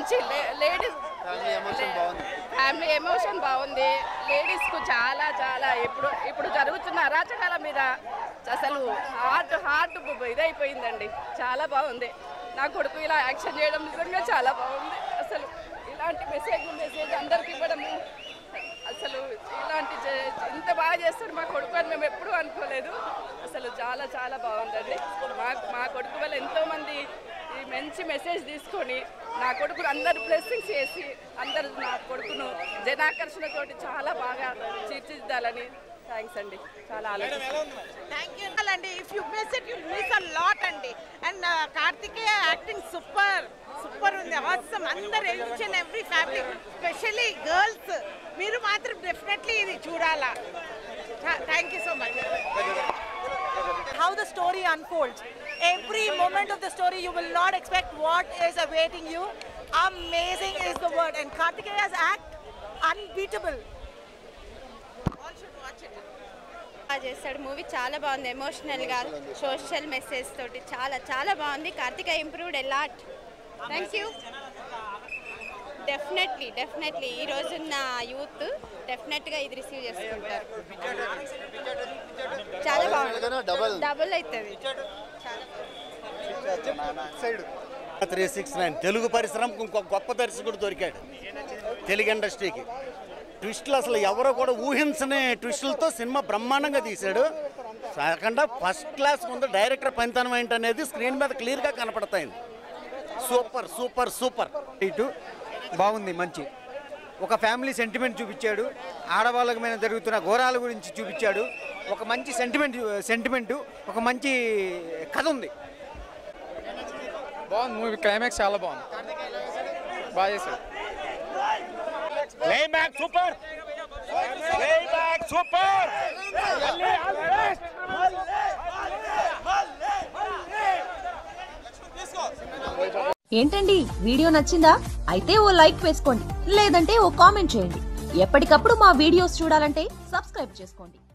మంచి ladies family emotion బాగుంది family emotion బాగుంది లేడీస్కు చాలా చాలా ఇప్పుడు ఇప్పుడు జరుగుతున్న అరాచకాల మీద అసలు హార్ట్ హార్ట్ ఇదైపోయిందండి చాలా బాగుంది నా కొడుకు ఇలా యాక్షన్ చేయడం నిజంగా చాలా బాగుంది అసలు ఇలాంటి మెసేజ్ మెసేజ్ అందరికి ఇవ్వడము అసలు ఇలాంటి చే- ఇంత బాగా చేస్తాడు మా కొడుకు అని మేము ఎప్పుడూ అనుకోలేదు అసలు చాలా చాలా బాగుందండి మా మా కొడుకు వల్ల ఎంతోమంది ఈ మంచి మెసేజ్ తీసుకొని నా కొడుకును అందరు బ్లెస్సింగ్స్ చేసి అందరు నా కొడుకును జనాకర్షణతోటి చాలా బాగా తీర్చిదిద్దాలని థ్యాంక్స్ అండి చాలా ఆలోచిస్తాను థ్యాంక్ యూ అండి if you miss it you miss a lot అండి and Karthikeya acting super super ఉంది అవసరం అందరు each and every family specially girls మీరు మాత్రం డెఫినెట్లీ ఇది చూడాలా thank you so much how the story unfolds. Every moment of the story, you will not expect what is awaiting you. Amazing is the word. And Kartikeya's act, unbeatable. బాగా చేస్తాడు movie చాలా బాగుంది ఎమోషనల్గా social message తోటి చాలా చాలా బాగుంది Kartika improved a lot thank you definitely definitely ఈ రోజున్న యూత్ డెఫినెట్గా ఇది రిసీవ్ చేసుకుంటారు చాలా బాగుంది డబల్ డబుల్ అవుతుంది side three six nine Telugu పరిశ్రమకు ఇంకొక గొప్ప దర్శకుడు దొరికాడు తెలుగు ఇండస్ట్రీకి ట్విస్టులు అసలు ఎవరో కూడా ఊహించని ట్విస్టులతో సినిమా బ్రహ్మాండంగా తీశాడు కాకుండా ఫస్ట్ క్లాస్ ముందు డైరెక్టర్ పనితనం ఏంటనేది స్క్రీన్ మీద క్లియర్గా కనపడతాయి సూపర్ సూపర్ సూపర్ ఇటు బాగుంది మంచి ఒక ఫ్యామిలీ సెంటిమెంట్ చూపించాడు ఆడవాళ్ళకి మీద జరుగుతున్న ఘోరాల గురించి చూపించాడు ఒక మంచి సెంటిమెంట్ సెంటిమెంటు ఒక మంచి కథ ఉంది బాగుంది మూవీ క్లైమాక్స్ చాలా బాగుంది బాగా చేశాడు క్లైమాక్స్ సూపర్ క్లైమాక్స్ సూపర్ ఏంటండి వీడియో నచ్చిందా అయితే ఓ లైక్ వేసుకోండి లేదంటే ఓ కామెంట్ చేయండి ఎప్పటికప్పుడు మా వీడియోస్ చూడాలంటే సబ్స్క్రైబ్ చేసుకోండి